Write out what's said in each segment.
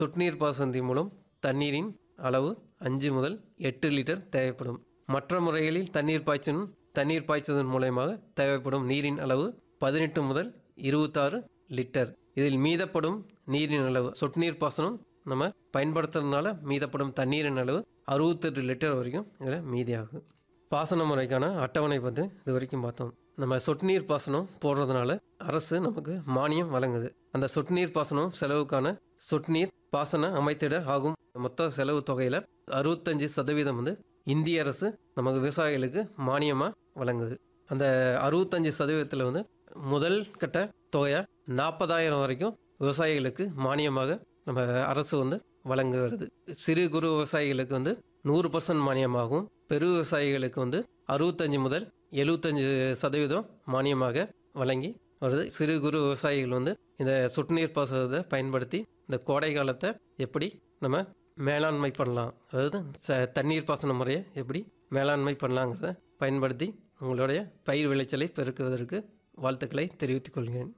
சொட்டுநீர் பாசனத்தின் மூலம் தண்ணீரின் அளவு அஞ்சு முதல் எட்டு லிட்டர் தேவைப்படும் மற்ற முறைகளில் தண்ணீர் பாய்ச்சலும் தண்ணீர் பாய்ச்சதன் மூலயமாக தேவைப்படும் நீரின் அளவு பதினெட்டு முதல் இருபத்தாறு லிட்டர் இதில் மீதப்படும் நீரின் அளவு சொட்டுநீர் பாசனம் நம்ம பயன்படுத்துறதுனால மீதப்படும் தண்ணீரின் அளவு அறுபத்தெட்டு லிட்டர் வரைக்கும் இதில் மீதியாகும் பாசன முறைக்கான அட்டவணை வந்து இது வரைக்கும் பார்த்தோம் நம்ம சொட்டு நீர் பாசனம் போடுறதுனால அரசு நமக்கு மானியம் வழங்குது அந்த சொட்டு நீர் பாசனம் செலவுக்கான சொட்டு நீர் பாசன அமைத்திட ஆகும் மொத்த செலவு தொகையில் அறுபத்தஞ்சு சதவீதம் வந்து இந்திய அரசு நமக்கு விவசாயிகளுக்கு மானியமாக வழங்குது அந்த அறுபத்தஞ்சு சதவீதத்தில் வந்து முதல் கட்ட தொகையாக நாற்பதாயிரம் வரைக்கும் விவசாயிகளுக்கு மானியமாக நம்ம அரசு வந்து வழங்க வருது சிறு குறு விவசாயிகளுக்கு வந்து நூறு பர்சன்ட் மானியமாகவும் பெரு விவசாயிகளுக்கு வந்து அறுபத்தஞ்சு முதல் எழுபத்தஞ்சு சதவீதம் மானியமாக வழங்கி வருது சிறு குறு விவசாயிகள் வந்து இந்த சொட்டுநீர் பாசனத்தை பயன்படுத்தி இந்த கோடை காலத்தை எப்படி நம்ம மேலாண்மை பண்ணலாம் அதாவது ச தண்ணீர் பாசன முறையை எப்படி மேலாண்மை பண்ணலாங்கிறத பயன்படுத்தி உங்களுடைய பயிர் விளைச்சலை பெருக்குவதற்கு வாழ்த்துக்களை தெரிவித்துக் கொள்கிறேன்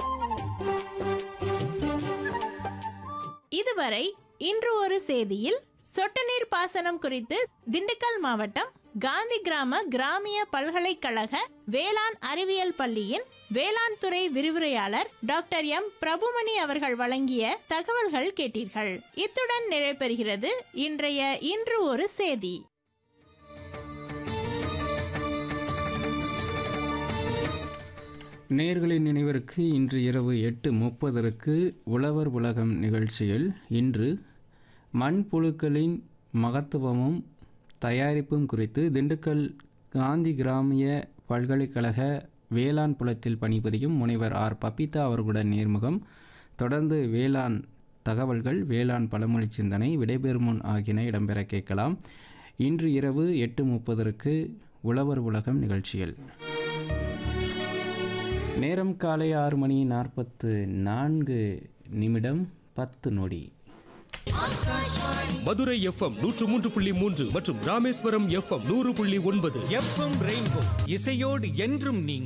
இதுவரை இன்று ஒரு செய்தியில் சொட்டு நீர் பாசனம் குறித்து திண்டுக்கல் மாவட்டம் காந்தி கிராம கிராமிய பல்கலைக்கழக வேளாண் அறிவியல் பள்ளியின் வேளாண் துறை விரிவுரையாளர் டாக்டர் எம் பிரபுமணி அவர்கள் வழங்கிய தகவல்கள் கேட்டீர்கள் இத்துடன் நிறைவு இன்றைய இன்று ஒரு செய்தி நேர்களின் நினைவிற்கு இன்று இரவு எட்டு முப்பதற்கு உழவர் உலகம் நிகழ்ச்சியில் இன்று மண்புழுக்களின் மகத்துவமும் தயாரிப்பும் குறித்து திண்டுக்கல் காந்தி கிராமிய பல்கலைக்கழக வேளாண் புலத்தில் பணிபுரியும் முனைவர் ஆர் பபிதா அவர்களுடன் நேர்முகம் தொடர்ந்து வேளாண் தகவல்கள் வேளாண் பழமொழி சிந்தனை விடைபெறும் முன் ஆகியன இடம்பெற கேட்கலாம் இன்று இரவு எட்டு முப்பதற்கு உழவர் உலகம் நிகழ்ச்சியில் நேரம் காலை ஆறு மணி நாற்பத்து நான்கு நிமிடம் பத்து நொடி மதுரை எஃப்எம் நூற்று மூன்று புள்ளி மூன்று மற்றும் ராமேஸ்வரம் எஃப்எம் நூறு புள்ளி ஒன்பது எஃப்எம் ரெயின்போ இசையோடு என்றும் நீங்க